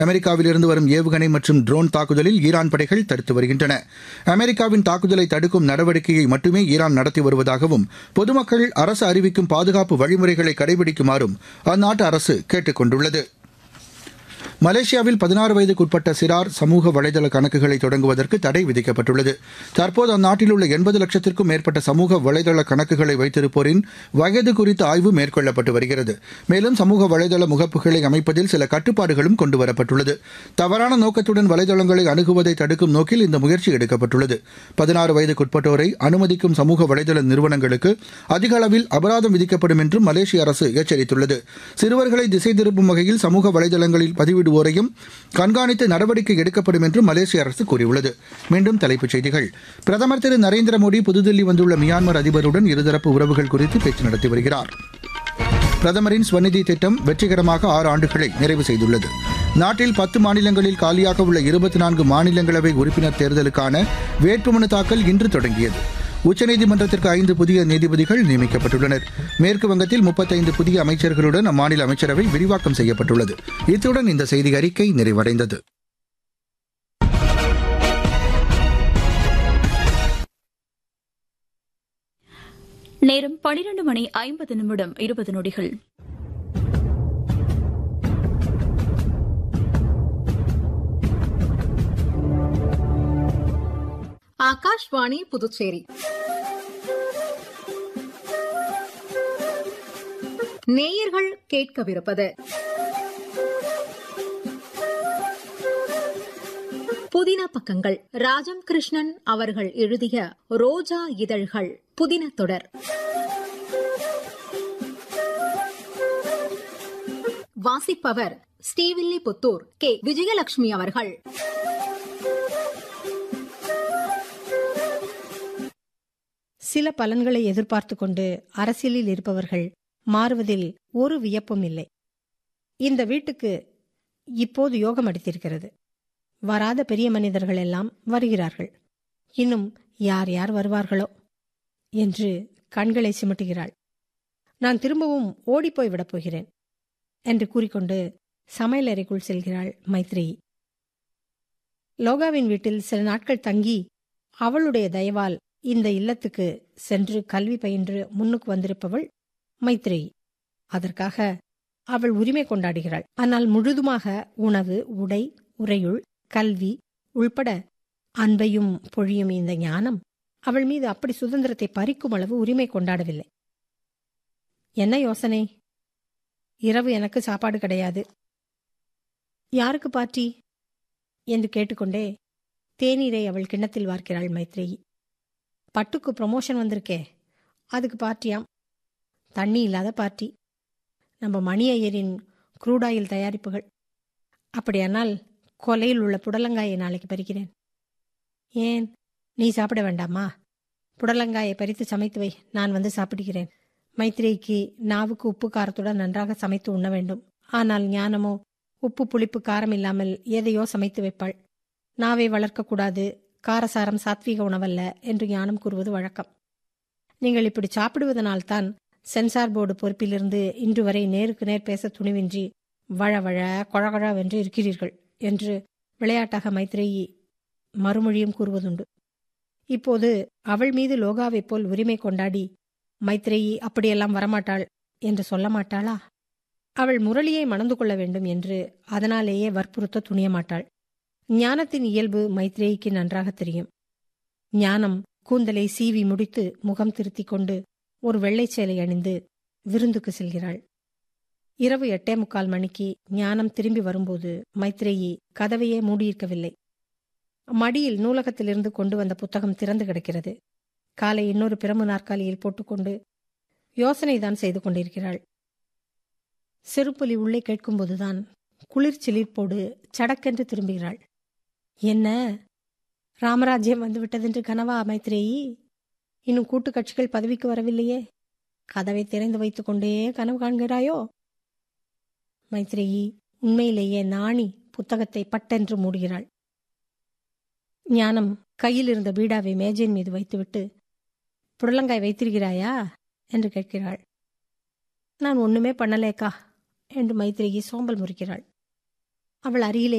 அமெரிக்காவிலிருந்து வரும் ஏவுகணை மற்றும் ட்ரோன் தாக்குதலில் ஈரான் படைகள் தடுத்து வருகின்றன அமெரிக்காவின் தாக்குதலை தடுக்கும் நடவடிக்கையை மட்டுமே ஈரான் நடத்தி வருவதாகவும் பொதுமக்கள் அரசு அறிவிக்கும் பாதுகாப்பு வழிமுறைகளை கடைபிடிக்குமாறும் அந்நாட்டு அரசு கேட்டுக் கொண்டுள்ளது மலேசியாவில் பதினாறு வயதுக்குட்பட்ட சிறார் சமூக வலைதள கணக்குகளை தொடங்குவதற்கு தடை விதிக்கப்பட்டுள்ளது தற்போது அந்நாட்டில் உள்ள எண்பது லட்சத்திற்கும் மேற்பட்ட சமூக வலைதள கணக்குகளை வைத்திருப்போரின் வயது குறித்த ஆய்வு மேற்கொள்ளப்பட்டு வருகிறது மேலும் சமூக வலைதள முகப்புகளை அமைப்பதில் சில கட்டுப்பாடுகளும் கொண்டுவரப்பட்டுள்ளது தவறான நோக்கத்துடன் வலைதளங்களை அணுகுவதை தடுக்கும் நோக்கில் இந்த முயற்சி எடுக்கப்பட்டுள்ளது பதினாறு வயதுக்குட்பட்டோரை அனுமதிக்கும் சமூக வலைதள நிறுவனங்களுக்கு அதிக அளவில் அபராதம் விதிக்கப்படும் என்றும் மலேசிய அரசு எச்சரித்துள்ளது சிறுவர்களை திசை திருப்பும் வகையில் சமூக வலைதளங்களில் பதிவிடுவோரையும் கண்காணித்து நடவடிக்கை எடுக்கப்படும் என்றும் மலேசிய அரசு கூறியுள்ளது மீண்டும் தலைப்புச் செய்திகள் பிரதமர் திரு நரேந்திர மோடி புதுதில்லி வந்துள்ள மியான்மர் அதிபருடன் இருதரப்பு உறவுகள் குறித்து பேச்சு நடத்தி வருகிறார் பிரதமரின் ஸ்வநிதி திட்டம் வெற்றிகரமாக ஆறு ஆண்டுகளை நிறைவு செய்துள்ளது நாட்டில் பத்து மாநிலங்களில் காலியாக உள்ள இருபத்தி நான்கு மாநிலங்களவை உறுப்பினர் தேர்தலுக்கான வேட்புமனு தாக்கல் இன்று தொடங்கியது உச்சநீதிமன்றத்திற்கு ஐந்து புதிய நீதிபதிகள் நியமிக்கப்பட்டுள்ளனர் மேற்கு வங்கத்தில் முப்பத்தைந்து புதிய அமைச்சர்களுடன் அம்மாநில அமைச்சரவை விரிவாக்கம் செய்யப்பட்டுள்ளது இத்துடன் இந்த செய்தி அறிக்கை நிறைவடைந்தது நேரம் பனிரண்டு மணி ஐம்பது நிமிடம் இருபது நொடிகள் ஆகாஷ்வாணி புதுச்சேரி நேயர்கள் கேட்கவிருப்பது புதின பக்கங்கள் ராஜம் கிருஷ்ணன் அவர்கள் எழுதிய ரோஜா இதழ்கள் புதின தொடர் வாசிப்பவர் ஸ்ரீவில்லிபுத்தூர் கே விஜயலட்சுமி அவர்கள் சில பலன்களை எதிர்பார்த்து கொண்டு அரசியலில் இருப்பவர்கள் மாறுவதில் ஒரு வியப்பும் இல்லை இந்த வீட்டுக்கு இப்போது யோகம் அடித்திருக்கிறது வராத பெரிய மனிதர்கள் எல்லாம் வருகிறார்கள் இன்னும் யார் யார் வருவார்களோ என்று கண்களை சிமிட்டுகிறாள் நான் திரும்பவும் ஓடிப்போய் விடப் போகிறேன் என்று கூறிக்கொண்டு சமையலறைக்குள் செல்கிறாள் மைத்ரேயி லோகாவின் வீட்டில் சில நாட்கள் தங்கி அவளுடைய தயவால் இந்த இல்லத்துக்கு சென்று கல்வி பயின்று முன்னுக்கு வந்திருப்பவள் மைத்ரேயி அதற்காக அவள் உரிமை கொண்டாடுகிறாள் ஆனால் முழுதுமாக உணவு உடை உரையுள் கல்வி உள்பட அன்பையும் பொழியும் இந்த ஞானம் அவள் மீது அப்படி சுதந்திரத்தை பறிக்கும் அளவு உரிமை கொண்டாடவில்லை என்ன யோசனை இரவு எனக்கு சாப்பாடு கிடையாது யாருக்கு பாட்டி என்று கேட்டுக்கொண்டே தேநீரை அவள் கிண்ணத்தில் வார்க்கிறாள் மைத்ரேயி பட்டுக்கு ப்ரமோஷன் வந்திருக்கே அதுக்கு பார்ட்டியாம் தண்ணி இல்லாத பார்ட்டி நம்ம மணி ஐயரின் குரூடாயில் தயாரிப்புகள் அப்படியானால் கொலையில் உள்ள புடலங்காயை நாளைக்கு பறிக்கிறேன் ஏன் நீ சாப்பிட வேண்டாமா புடலங்காயை பறித்து சமைத்து வை நான் வந்து சாப்பிடுகிறேன் மைத்ரேய்க்கு நாவுக்கு உப்பு காரத்துடன் நன்றாக சமைத்து உண்ண வேண்டும் ஆனால் ஞானமோ உப்பு புளிப்பு காரம் இல்லாமல் எதையோ சமைத்து வைப்பாள் நாவை வளர்க்கக்கூடாது காரசாரம் சாத்வீக உணவல்ல என்று ஞானம் கூறுவது வழக்கம் நீங்கள் இப்படி சாப்பிடுவதனால்தான் சென்சார் போர்டு பொறுப்பிலிருந்து இன்று வரை நேருக்கு நேர் பேச துணிவின்றி வழ வழ கொழகழவென்று இருக்கிறீர்கள் என்று விளையாட்டாக மைத்ரேயி மறுமொழியும் கூறுவதுண்டு இப்போது அவள் மீது லோகாவைப் போல் உரிமை கொண்டாடி மைத்ரேயி அப்படியெல்லாம் வரமாட்டாள் என்று சொல்ல மாட்டாளா அவள் முரளியை மணந்து கொள்ள வேண்டும் என்று அதனாலேயே வற்புறுத்த துணிய மாட்டாள் ஞானத்தின் இயல்பு மைத்ரேயிக்கு நன்றாக தெரியும் ஞானம் கூந்தலை சீவி முடித்து முகம் திருத்திக் கொண்டு ஒரு வெள்ளைச் சேலை அணிந்து விருந்துக்கு செல்கிறாள் இரவு எட்டே முக்கால் மணிக்கு ஞானம் திரும்பி வரும்போது மைத்ரேயி கதவையே மூடியிருக்கவில்லை மடியில் நூலகத்திலிருந்து கொண்டு வந்த புத்தகம் திறந்து கிடக்கிறது காலை இன்னொரு பிரம்பு நாற்காலியில் போட்டுக்கொண்டு யோசனைதான் செய்து கொண்டிருக்கிறாள் செருப்புலி உள்ளே கேட்கும்போதுதான் குளிர் சிலிர்ப்போடு சடக்கென்று திரும்புகிறாள் என்ன ராமராஜ்யம் வந்து விட்டதென்று கனவா மைத்ரேயி இன்னும் கூட்டு கட்சிகள் பதவிக்கு வரவில்லையே கதவை திறந்து வைத்துக் கொண்டே கனவு காண்கிறாயோ மைத்ரேயி உண்மையிலேயே நாணி புத்தகத்தை பட்டென்று மூடுகிறாள் ஞானம் கையில் இருந்த பீடாவை மேஜையின் மீது வைத்துவிட்டு புடலங்காய் வைத்திருக்கிறாயா என்று கேட்கிறாள் நான் ஒண்ணுமே பண்ணலேக்கா என்று மைத்ரேயி சோம்பல் முறிக்கிறாள் அவள் அருகிலே